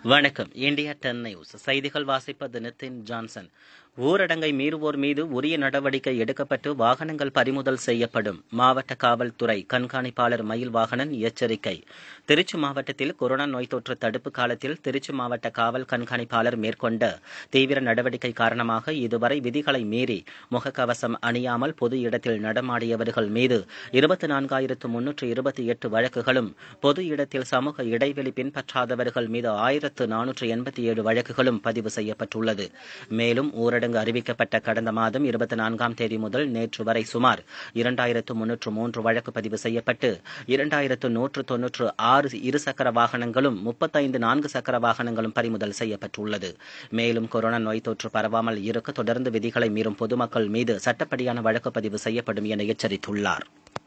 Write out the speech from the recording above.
வணக்கம் India ten news செய்திகள் வாசிப்பது நிதின் ஜான்சன் ஊரடங்கை மீறுவோர் மீது உரிய நடவடிக்கை எடுக்கப்பட்டு வாகனங்கள் பறிமுதல் செய்யப்படும் மாவட்ட காவல்துறை கண்காணிப்பாளர் மயில் வாகனன் எச்சரிக்கை திருச்சி மாவட்டத்தில் கொரோனா நோய் தொற்று தடுப்பு காலத்தில் திருச்சி மாவட்ட காவல் கண்காணிப்பாளர் மேற்கொண்ட தீவிர நடவடிக்கை காரணமாக இதுவரை விதிகளை மீறி முகக்கவசம் அணியாமல் பொது இடத்தில் நடமாடியவர்கள் மீது இருபத்தி நான்காயிரத்து முன்னூற்று இருபத்தி எட்டு வழக்குகளும் பொது இடத்தில் சமூக இடைவெளி பின்பற்றாதவர்கள் மீது ஆயிரத்து நானூற்று எண்பத்தி ஏழு வழக்குகளும் பதிவு செய்யப்பட்டுள்ளது மேலும் ஊரடங்கு அறிவிக்கப்பட்ட கடந்த மாதம் இருபத்தி நான்காம் தேதி முதல் நேற்று வரை சுமார் இரண்டாயிரத்து முன்னூற்று மூன்று வழக்கு பதிவு செய்யப்பட்டு இரண்டாயிரத்து நூற்று தொன்னூற்று ஆறு இருசக்கர வாகனங்களும் முப்பத்தைந்து நான்கு சக்கர வாகனங்களும் பறிமுதல் செய்யப்பட்டுள்ளது மேலும் கொரோனா நோய் தொற்று பரவாமல் இருக்க தொடர்ந்து விதிகளை மீறும் பொதுமக்கள் மீது சட்டப்படியான வழக்கு பதிவு செய்யப்படும் என எச்சரித்துள்ளார்